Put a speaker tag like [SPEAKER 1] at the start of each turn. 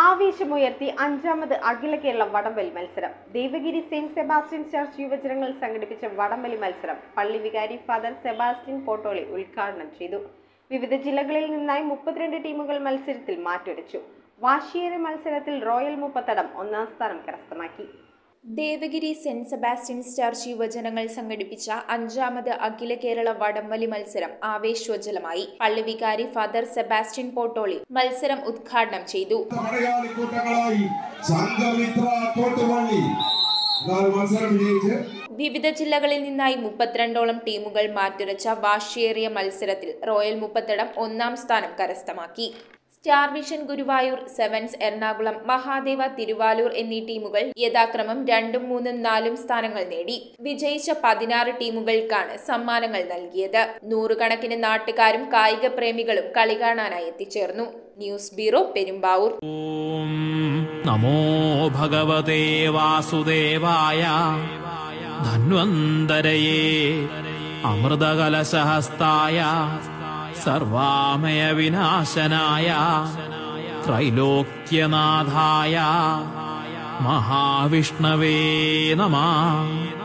[SPEAKER 1] ആവേശമുയർത്തി അഞ്ചാമത് അഖില കേരള വടംവലി മത്സരം ദേവഗിരി സെയിന്റ് സെബാസ്റ്റ്യൻ ചർച്ച് യുവജനങ്ങൾ സംഘടിപ്പിച്ച വടംവലി മത്സരം പള്ളി വികാരി ഫാദർ സെബാസ്റ്റ്യൻ പോട്ടോളി ഉദ്ഘാടനം ചെയ്തു വിവിധ ജില്ലകളിൽ നിന്നായി മുപ്പത്തിരണ്ട് ടീമുകൾ മത്സരത്തിൽ മാറ്റുരച്ചു വാശിയേറെ മത്സരത്തിൽ റോയൽ മുപ്പത്തടം ഒന്നാം സ്ഥാനം കരസ്ഥമാക്കി
[SPEAKER 2] ദേവഗിരി സെന്റ് സെബാസ്റ്റ്യൻസ് ചർച്ച് യുവജനങ്ങൾ സംഘടിപ്പിച്ച അഞ്ചാമത് അഖില കേരള വടംവലി മത്സരം ആവേശോജ്വലമായി പള്ളി വികാരി ഫാദർ സെബാസ്റ്റ്യൻ പോട്ടോളി മത്സരം ഉദ്ഘാടനം ചെയ്തു
[SPEAKER 3] മലയാളി കൂട്ടങ്ങളായി സംഘമിത്ര കോട്ടുപള്ളി ഇതാണ് മത്സരം വിജയിച്ച്
[SPEAKER 2] വിവിധ ജില്ലകളിൽ നിന്നായി മുപ്പത്തിരണ്ടോളം ടീമുകൾ മാറ്റുരച്ച വാശിയേറിയ മത്സരത്തിൽ റോയൽ മുപ്പത്തടം ഒന്നാം സ്ഥാനം കരസ്ഥമാക്കി Star Vision Guruvayur Sevens Ernakulam Mahadeva Thiruvalur എന്നീ ടീമുകൾ യഥാക്രമം രണ്ടും മൂന്നും നാലും സ്ഥാനങ്ങൾ നേടി വിജയിച്ച പതിനാറ് ടീമുകൾക്കാണ് സമ്മാനങ്ങൾ നൽകിയത് നൂറുകണക്കിന് നാട്ടുകാരും കായിക പ്രേമികളും കളി കാണാനായി എത്തിച്ചേർന്നു ന്യൂസ് ബ്യൂറോ പെരുമ്പാവൂർ
[SPEAKER 4] ॐ नमो भगवते वासुदेवाय धन्वन्तरये अमृतकलशहस्ताय सर्वामयविनाशनाय त्रैलोक्यनाथाय महाविष्णवे नमः